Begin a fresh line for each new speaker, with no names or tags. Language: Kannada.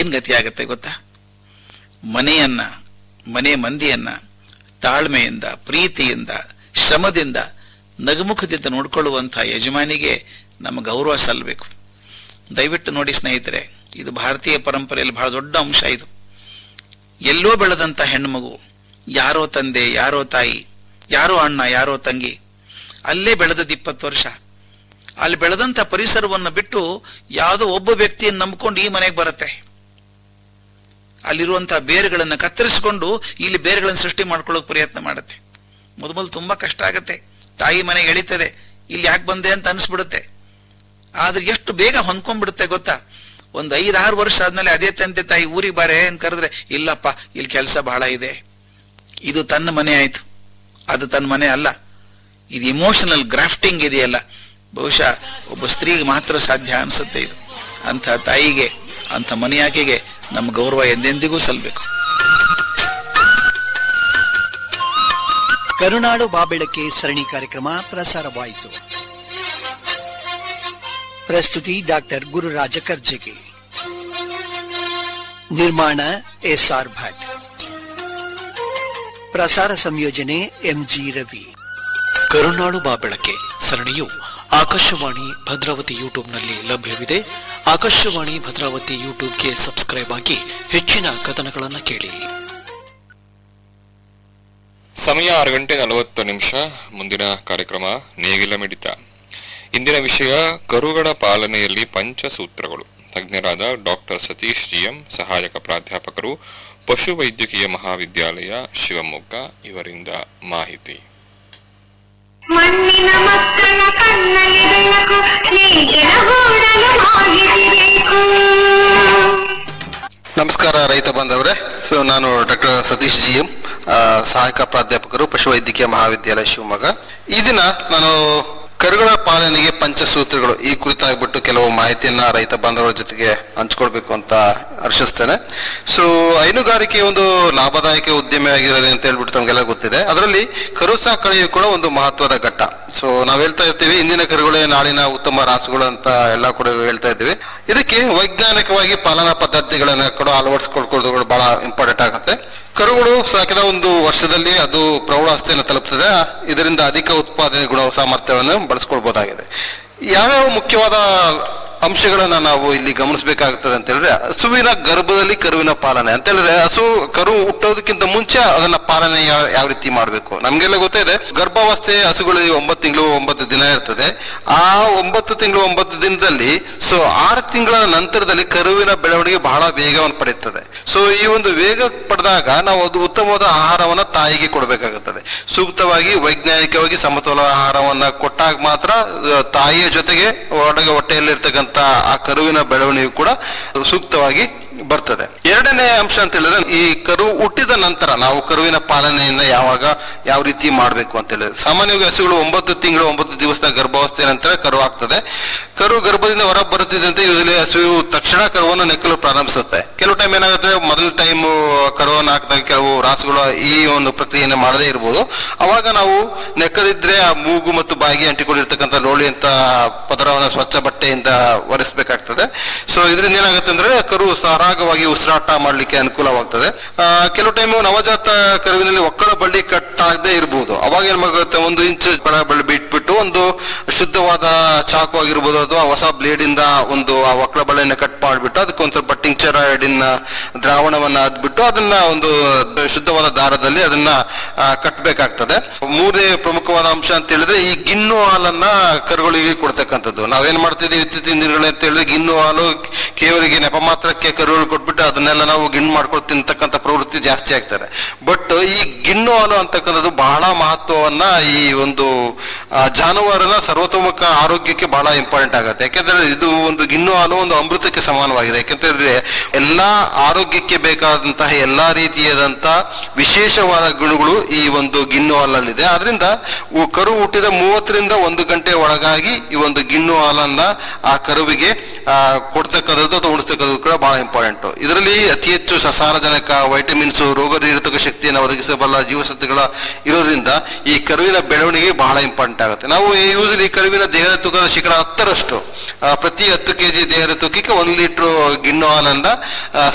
ಏನ್ ಗತಿ ಆಗತ್ತೆ ಗೊತ್ತಾ ಮನೆಯನ್ನ ಮನೆ ಮಂದಿಯನ್ನ ತಾಳ್ಮೆಯಿಂದ ಪ್ರೀತಿಯಿಂದ ಶ್ರಮದಿಂದ ನಗುಮುಖದಿಂದ ನೋಡ್ಕೊಳ್ಳುವಂತಹ ಯಜಮಾನಿಗೆ ನಮ್ಮ ಗೌರವ ಸಲ್ಲಬೇಕು ದಯವಿಟ್ಟು ನೋಡಿ ಸ್ನೇಹಿತರೆ ಇದು ಭಾರತೀಯ ಪರಂಪರೆಯಲ್ಲಿ ಬಹಳ ದೊಡ್ಡ ಅಂಶ ಇದು ಎಲ್ಲೋ ಬೆಳೆದಂತ ಹೆಣ್ಮಗು ಯಾರೋ ತಂದೆ ಯಾರೋ ತಾಯಿ ಯಾರೋ ಅಣ್ಣ ಯಾರೋ ತಂಗಿ ಅಲ್ಲೇ ಬೆಳೆದದ್ದು ಇಪ್ಪತ್ತು ವರ್ಷ ಅಲ್ಲಿ ಬೆಳೆದಂತ ಪರಿಸರವನ್ನು ಬಿಟ್ಟು ಯಾವುದೋ ಒಬ್ಬ ವ್ಯಕ್ತಿಯನ್ನು ನಂಬ್ಕೊಂಡು ಈ ಮನೆಗೆ ಬರುತ್ತೆ ಅಲ್ಲಿರುವಂತಹ ಬೇರುಗಳನ್ನು ಕತ್ತರಿಸಿಕೊಂಡು ಇಲ್ಲಿ ಬೇರುಗಳನ್ನು ಸೃಷ್ಟಿ ಮಾಡ್ಕೊಳ್ಳೋಕೆ ಪ್ರಯತ್ನ ಮಾಡುತ್ತೆ ಮೊದಲು ತುಂಬಾ ಕಷ್ಟ ಆಗುತ್ತೆ ತಾಯಿ ಮನೆಗೆ ಎಳಿತದೆ ಇಲ್ಲಿ ಯಾಕೆ ಬಂದೆ ಅಂತ ಅನ್ಸ್ಬಿಡುತ್ತೆ ಆದ್ರೆ ಎಷ್ಟು ಬೇಗ ಹೊಂದ್ಕೊಂಡ್ಬಿಡುತ್ತೆ ಗೊತ್ತಾ ಒಂದ್ ಐದಾರು ವರ್ಷ ಆದ್ಮೇಲೆ ಅದೇ ತಂದೆ ತಾಯಿ ಊರಿಗೆ ಬಾರೆ ಅಂತ ಕರೆದ್ರೆ ಇಲ್ಲಪ್ಪ ಇಲ್ಲಿ ಕೆಲಸ ಬಹಳ ಇದೆ ಇದು ತನ್ನ ಮನೆ ಆಯ್ತು ಅದು ತನ್ನ ಮನೆ ಅಲ್ಲ ಇದು ಇಮೋಷನಲ್ ಗ್ರಾಫ್ಟಿಂಗ್ ಇದೆಯಲ್ಲ ಬಹುಶಃ ಒಬ್ಬ ಸ್ತ್ರೀಗೆ ಮಾತ್ರ ಸಾಧ್ಯ ಅನ್ಸುತ್ತೆ ಇದು ಅಂಥ ತಾಯಿಗೆ ಅಂಥ ಮನೆಯಾಕೆಗೆ ನಮ್ಮ ಗೌರವ ಎಂದೆಂದಿಗೂ ಸಲ್ಬೇಕು
ಕರುನಾಡು ಬಾಬೆಳಕೆ ಸರಣಿ ಕಾರ್ಯಕ್ರಮ ಪ್ರಸಾರವಾಯಿತು ಪ್ರಸ್ತುತಿ ಡಾಕ್ಟರ್ ಗುರುರಾಜ ಕರ್ಜಗಿ ನಿರ್ಮಾಣ ಎಸ್ಆರ್ ಭಟ್ ಪ್ರಸಾರ ಸಂಯೋಜನೆ ಎಂಜಿ ರವಿ
ಕರುನಾಳು ಬಾ ಬೆಳಕೆ ಸರಣಿಯು ಆಕಾಶವಾಣಿ ಭದ್ರಾವತಿ ಯೂಟ್ಯೂಬ್ನಲ್ಲಿ ಲಭ್ಯವಿದೆ ಆಕಾಶವಾಣಿ ಭದ್ರಾವತಿ ಯೂಟ್ಯೂಬ್ಗೆ ಸಬ್ಸ್ಕ್ರೈಬ್ ಆಗಿ ಹೆಚ್ಚಿನ ಕಥನಗಳನ್ನು ಕೇಳಿ
ಸಮಯ ಆರು ಗಂಟೆ ನಲವತ್ತು ನಿಮಿಷ ಮುಂದಿನ ಕಾರ್ಯಕ್ರಮ ನೇಗಿಲ ಮಿಡಿತ ಇಂದಿನ ವಿಷಯ ಕರುಗಳ ಪಾಲನೆಯಲ್ಲಿ ಪಂಚಸೂತ್ರಗಳು ತಜ್ಞರಾದ ಡಾಕ್ಟರ್ ಸತೀಶ್ ಜಿಎಂ ಸಹಾಯಕ ಪ್ರಾಧ್ಯಾಪಕರು ಪಶುವೈದ್ಯಕೀಯ ಮಹಾವಿದ್ಯಾಲಯ ಶಿವಮೊಗ್ಗ ಇವರಿಂದ ಮಾಹಿತಿ
ಮಣ್ಣಿನ ಮಕ್ಕಳ ಕಣ್ಣಲ್ಲಿ ಬೆಳಕು ನೇಗಿಲ ಹೂಡಲು ಮಾಹಿತಿಬೇಕು
ನಮಸ್ಕಾರ ರೈತ ಬಾಂಧವರೇ ಸೊ ನಾನು ಡಾಕ್ಟರ್ ಸತೀಶ್ ಜಿ ಎಂ ಸಹಾಯಕ ಪ್ರಾಧ್ಯಾಪಕರು ಪಶುವೈದ್ಯಕೀಯ ಮಹಾವಿದ್ಯಾಲಯ ಶಿವಮೊಗ್ಗ ಈ ದಿನ ನಾನು ಕರುಗಳ ಪಾಲನೆಗೆ ಪಂಚಸೂತ್ರಗಳು ಈ ಕುರಿತಾಗ್ಬಿಟ್ಟು ಕೆಲವು ಮಾಹಿತಿಯನ್ನ ರೈತ ಬಾಂಧವರ ಜೊತೆಗೆ ಹಂಚ್ಕೊಳ್ಬೇಕು ಅಂತ ಹರ್ಷಿಸ್ತೇನೆ ಸೊ ಹೈನುಗಾರಿಕೆ ಒಂದು ಲಾಭದಾಯಕ ಉದ್ಯಮ ಆಗಿರೋದೆ ಅಂತ ಹೇಳ್ಬಿಟ್ಟು ತಮಗೆಲ್ಲ ಗೊತ್ತಿದೆ ಅದರಲ್ಲಿ ಕರು ಸಾಕಣೆಯು ಕೂಡ ಒಂದು ಮಹತ್ವದ ಘಟ್ಟ ಸೊ ನಾವ್ ಹೇಳ್ತಾ ಇರ್ತೀವಿ ಇಂದಿನ ಕರುಗಳೇ ನಾಳಿನ ಉತ್ತಮ ರಾಸುಗಳು ಅಂತ ಎಲ್ಲ ಕೂಡ ಹೇಳ್ತಾ ಇದ್ದೀವಿ ಇದಕ್ಕೆ ವೈಜ್ಞಾನಿಕವಾಗಿ ಪಾಲನಾ ಪದ್ಧತಿಗಳನ್ನ ಕೂಡ ಅಳವಡಿಸ್ಕೊಳ್ಕೊಳ್ಳೋದು ಬಹಳ ಇಂಪಾರ್ಟೆಂಟ್ ಆಗುತ್ತೆ ಕರುಗಳು ಸಾಕಿದ ಒಂದು ವರ್ಷದಲ್ಲಿ ಅದು ಪ್ರೌಢಾವಸ್ಥೆಯನ್ನು ತಲುಪ್ತದೆ ಇದರಿಂದ ಅಧಿಕ ಉತ್ಪಾದನೆ ಗುಣ ಸಾಮರ್ಥ್ಯವನ್ನು ಬಳಸ್ಕೊಳ್ಬಹುದಾಗಿದೆ ಯಾವ್ಯಾವ ಮುಖ್ಯವಾದ ಅಂಶಗಳನ್ನ ನಾವು ಇಲ್ಲಿ ಗಮನಿಸಬೇಕಾಗುತ್ತದೆ ಅಂತ ಹೇಳಿದ್ರೆ ಹಸುವಿನ ಗರ್ಭದಲ್ಲಿ ಕರುವಿನ ಪಾಲನೆ ಅಂತ ಹೇಳಿದ್ರೆ ಹಸು ಕರು ಹುಟ್ಟೋದಕ್ಕಿಂತ ಮುಂಚೆ ಅದನ್ನ ಪಾಲನೆ ಯಾವ- ಯಾವ ರೀತಿ ಮಾಡಬೇಕು ನಮ್ಗೆಲ್ಲ ಗೊತ್ತಿದೆ ಗರ್ಭಾವಸ್ಥೆ ಹಸುಗಳಿಗೆ ಒಂಬತ್ತು ತಿಂಗಳು ಒಂಬತ್ತು ದಿನ ಇರ್ತದೆ ಆ ಒಂಬತ್ತು ತಿಂಗಳು ಒಂಬತ್ತು ದಿನದಲ್ಲಿ ಸೊ ಆರು ತಿಂಗಳ ನಂತರದಲ್ಲಿ ಕರುವಿನ ಬೆಳವಣಿಗೆ ಬಹಳ ವೇಗವನ್ನು ಪಡೆಯುತ್ತದೆ ಸೊ ಈ ಒಂದು ವೇಗ ಪಡೆದಾಗ ನಾವು ಅದು ಉತ್ತಮವಾದ ಆಹಾರವನ್ನ ತಾಯಿಗೆ ಕೊಡಬೇಕಾಗುತ್ತದೆ ಸೂಕ್ತವಾಗಿ ವೈಜ್ಞಾನಿಕವಾಗಿ ಸಮತೋಲ ಆಹಾರವನ್ನ ಕೊಟ್ಟಾಗ ಮಾತ್ರ ಆ, ತಾಯಿಯ ಜೊತೆಗೆ ಒಳಗೆ ಹೊಟ್ಟೆಯಲ್ಲಿರ್ತಕ್ಕಂಥ ಆ ಕರುವಿನ ಬೆಳವಣಿಗೆ ಕೂಡ ಸೂಕ್ತವಾಗಿ ಬರ್ತದೆ ಎರಡನೇ ಅಂಶ ಅಂತ ಹೇಳಿದ್ರೆ ಈ ಕರು ಹುಟ್ಟಿದ ನಂತರ ನಾವು ಕರುವಿನ ಪಾಲನೆಯನ್ನ ಯಾವಾಗ ಯಾವ ರೀತಿ ಮಾಡಬೇಕು ಅಂತ ಹೇಳಿದ್ರೆ ಸಾಮಾನ್ಯವಾಗಿ ಹಸುಗಳು ಒಂಬತ್ತು ತಿಂಗಳು ಒಂಬತ್ತು ದಿವಸದ ಗರ್ಭಾವಸ್ಥೆ ನಂತರ ಕರು ಆಗ್ತದೆ ಕರು ಗರ್ಭದಿಂದ ಹೊರ ಬರುತ್ತಿದ್ದಂತೆ ಯೂಸಲಿ ಹಸುವು ತಕ್ಷಣ ಕರುವನ್ನು ನೆಕ್ಕಲು ಪ್ರಾರಂಭಿಸುತ್ತೆ ಕೆಲವು ಟೈಮ್ ಏನಾಗುತ್ತೆ ಮೊದಲ ಟೈಮ್ ಕರುವನ್ನು ಹಾಕಿದಾಗ ಕೆಲವು ರಾಸುಗಳು ಈ ಒಂದು ಪ್ರಕ್ರಿಯೆಯನ್ನು ಮಾಡದೇ ಇರಬಹುದು ಅವಾಗ ನಾವು ನೆಕ್ಕದಿದ್ರೆ ಆ ಮೂಗು ಮತ್ತು ಬಾಯಿಗೆ ಅಂಟಿಕೊಂಡಿರ್ತಕ್ಕಂಥ ಲೋಳಿ ಅಂತ ಪದರವನ್ನು ಸ್ವಚ್ಛ ಬಟ್ಟೆಯಿಂದ ಒರೆಸಬೇಕಾಗ್ತದೆ ಸೊ ಇದರಿಂದ ಏನಾಗುತ್ತೆ ಅಂದ್ರೆ ಕರು ಸರಾಗವಾಗಿ ಉಸಿರಾಟ ಮಾಡ್ಲಿಕ್ಕೆ ಅನುಕೂಲವಾಗ್ತದೆ ಆ, ಕೆಲವು ಟೈಮ್ ನವಜಾತ ಕರುವಿನಲ್ಲಿ ಒಕ್ಕಳ ಬಳ್ಳಿ ಕಟ್ ಆಗದೆ ಇರಬಹುದು ಅವಾಗ ಏನಾಗುತ್ತೆ ಒಂದು ಇಂಚು ಒಕ್ಕಳ ಬಳ್ಳಿ ಬಿಟ್ಬಿಟ್ಟು ಒಂದು ಶುದ್ಧವಾದ ಚಾಕು ಆಗಿರ್ಬೋದು ಅಥವಾ ಹೊಸ ಬ್ಲೇಡ್ ಇಂದ ಒಂದು ಆ ಒಕ್ಕಳ ಬಳ್ಳಿಯನ್ನ ಕಟ್ ಮಾಡಿಬಿಟ್ಟು ಅದಕ್ಕೆ ಒಂದ್ ಸ್ವಲ್ಪ ಟಿಂಕ್ಚರ್ ಐಡಿನ ದ್ರಾವಣವನ್ನ ಅದ್ಬಿಟ್ಟು ಅದನ್ನ ಒಂದು ಶುದ್ಧವಾದ ದಾರದಲ್ಲಿ ಅದನ್ನ ಆ, ಕಟ್ಬೇಕಾಗ್ತದೆ ಮೂರನೇ ಪ್ರಮುಖವಾದ ಅಂಶ ಅಂತ ಹೇಳಿದ್ರೆ ಈ ಗಿಣ್ಣು ಹಾಲನ್ನ ಕರುಗಳಿಗೆ ಕೊಡ್ತಕ್ಕಂಥದ್ದು ನಾವೇನ್ ಮಾಡ್ತಿದ್ದೀವಿ ಇತ್ತೀಚಿನ ದಿನಗಳಲ್ಲಿ ಅಂತ ಹೇಳಿದ್ರೆ ಗಿಣ್ಣು ಹಾಲು ಕೇವಲಿಗೆ ನೆಪ ಮಾತ್ರಕ್ಕೆ ಕರುಗಳು ಕೊಟ್ಬಿಟ್ಟು ಅದನ್ನೆಲ್ಲ ನಾವು ಗಿಣ್ಣು ಮಾಡ್ಕೊಂಡು ತಿಂತಕ್ಕಂಥ ಪ್ರವೃತ್ತಿ ಜಾಸ್ತಿ ಆಗ್ತದೆ ಬಟ್ ಈ ಗಿಣ್ಣು ಹಾಲು ಅಂತಕ್ಕಂಥದ್ದು ಬಹಳ ಮಹತ್ವವನ್ನ ಈ ಒಂದು ಆ, ಜಾನುವಾರಿನ ಸರ್ವತೋಮುಖ ಆರೋಗ್ಯಕ್ಕೆ ಬಹಳ ಇಂಪಾರ್ಟೆಂಟ್ ಆಗುತ್ತೆ ಯಾಕೆಂದ್ರೆ ಇದು ಒಂದು ಗಿಣ್ಣು ಹಾಲು ಒಂದು ಅಮೃತಕ್ಕೆ ಸಮಾನವಾಗಿದೆ ಯಾಕೆಂತಂದ್ರೆ ಎಲ್ಲಾ ಆರೋಗ್ಯಕ್ಕೆ ಬೇಕಾದಂತಹ ಎಲ್ಲಾ ರೀತಿಯಾದಂತಹ ವಿಶೇಷವಾದ ಗುಣಗಳು ಈ ಒಂದು ಗಿಣ್ಣು ಹಾಲಲ್ಲಿದೆ ಆದ್ರಿಂದ ಉ- ಕರು ಹುಟ್ಟಿದ ಮೂವತ್ತರಿಂದ ಒಂದು ಗಂಟೆ ಒಳಗಾಗಿ ಈ ಒಂದು ಗಿಣ್ಣು ಹಾಲನ್ನ ಆ ಕರುವಿಗೆ ಆ, ಕೊಡ್ತಕ್ಕಂಥದ್ದು ಅಥವಾ ಉಣಿಸ್ತಕ್ಕಂಥದ್ದು ಕೂಡ ಬಹಳ ಇಂಪಾರ್ಟೆಂಟ್ ಇದರಲ್ಲಿ ಅತಿ ಹೆಚ್ಚು ಸಸಾರಜನಕ ವೈಟಮಿನ್ಸ್ ರೋಗ ನಿರೋಧಕ ಶಕ್ತಿಯನ್ನು ಒದಗಿಸಬಲ್ಲ ಜೀವಸತ್ವಗಳ ಇರೋದ್ರಿಂದ ಈ ಕರುವಿನ ಬೆಳವಣಿಗೆ ಬಹಳ ಇಂಪಾರ್ಟೆಂಟ್ ಆಗುತ್ತೆ ನಾವು ಯೂಸಲಿ ಕರುವಿನ ದೇಹದ ತೂಕದ ಶೇಕಡ ಹತ್ತರಷ್ಟು ಆ, ಪ್ರತಿ ಹತ್ತು ಕೆಜಿ ದೇಹದ ತೂಕಕ್ಕೆ ಒಂದು ಲೀಟರ್ ಗಿಣ್ಣು ಹಾಲನ್ನ ಆ,